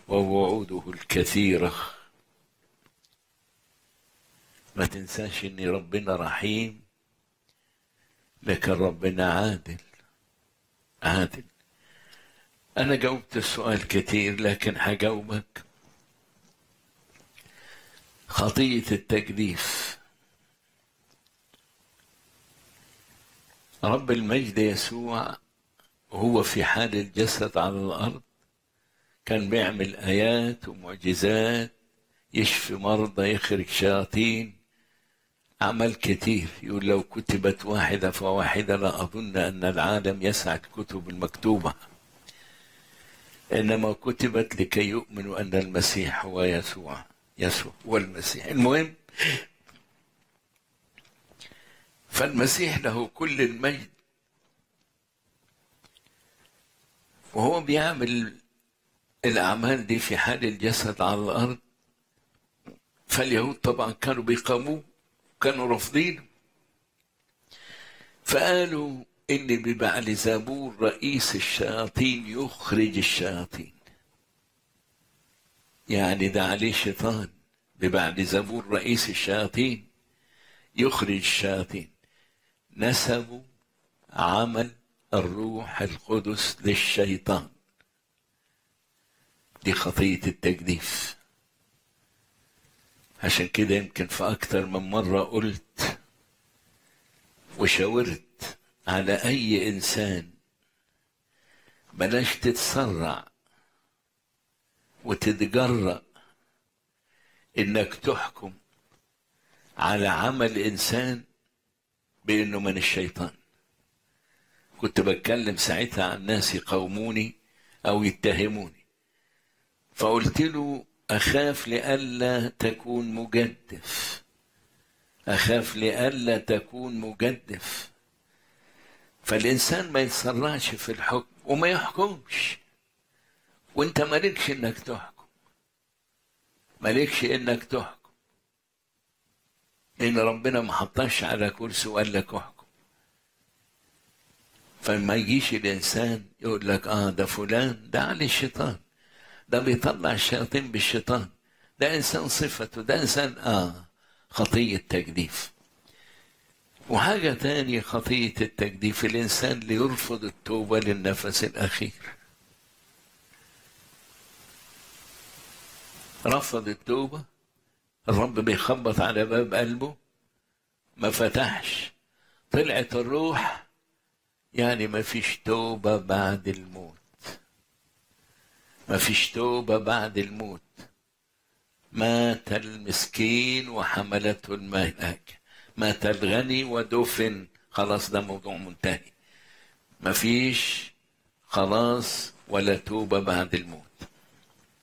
ووعوده الكثيرة ما تنساش ان ربنا رحيم لكن ربنا عادل عادل انا جاوبت السؤال كتير لكن هجاوبك خطية التجديف رب المجد يسوع وهو في حال الجسد على الأرض كان بيعمل آيات ومعجزات يشفي مرضى يخرج شياطين عمل كتير يقول لو كتبت واحدة فواحدة لا أظن أن العالم يسع الكتب المكتوبة إنما كتبت لكي يؤمنوا أن المسيح هو يسوع يسوع هو المسيح المهم فالمسيح له كل المجد وهو بيعمل الأعمال دي في حال الجسد على الأرض فاليهود طبعا كانوا بيقاموه كانوا رافضينه فقالوا إن ببعل زبور رئيس الشياطين يخرج الشياطين يعني ده عليه شيطان ببعل زبور رئيس الشياطين يخرج الشياطين نسبوا عمل الروح القدس للشيطان دي خطية التجديف عشان كده يمكن في أكتر من مرة قلت وشاورت على أي إنسان بلاش تتسرع وتتجرأ إنك تحكم على عمل إنسان بأنه من الشيطان كنت بتكلم ساعتها عن ناس يقاوموني أو يتهموني فقلت له أخاف لئلا تكون مجدف أخاف لئلا تكون مجدف فالإنسان ما يتسرعش في الحكم وما يحكمش وانت مالكش انك تحكم مالكش انك تحكم لان ربنا ما حطاش على كرسي وقال لك احكم فما يجيش الانسان يقول لك اه ده فلان ده عليه الشيطان ده بيطلع الشياطين بالشيطان ده انسان صفته ده انسان اه خطيه تجديف وحاجة تانية خطية التجديف الإنسان اللي يرفض التوبة للنفس الأخير رفض التوبة الرب بيخبط على باب قلبه ما فتحش طلعت الروح يعني ما فيش توبة بعد الموت ما فيش توبة بعد الموت مات المسكين وحملته المهلكة مات الغني ودفن خلاص ده موضوع منتهي ما فيش خلاص ولا توبة بعد الموت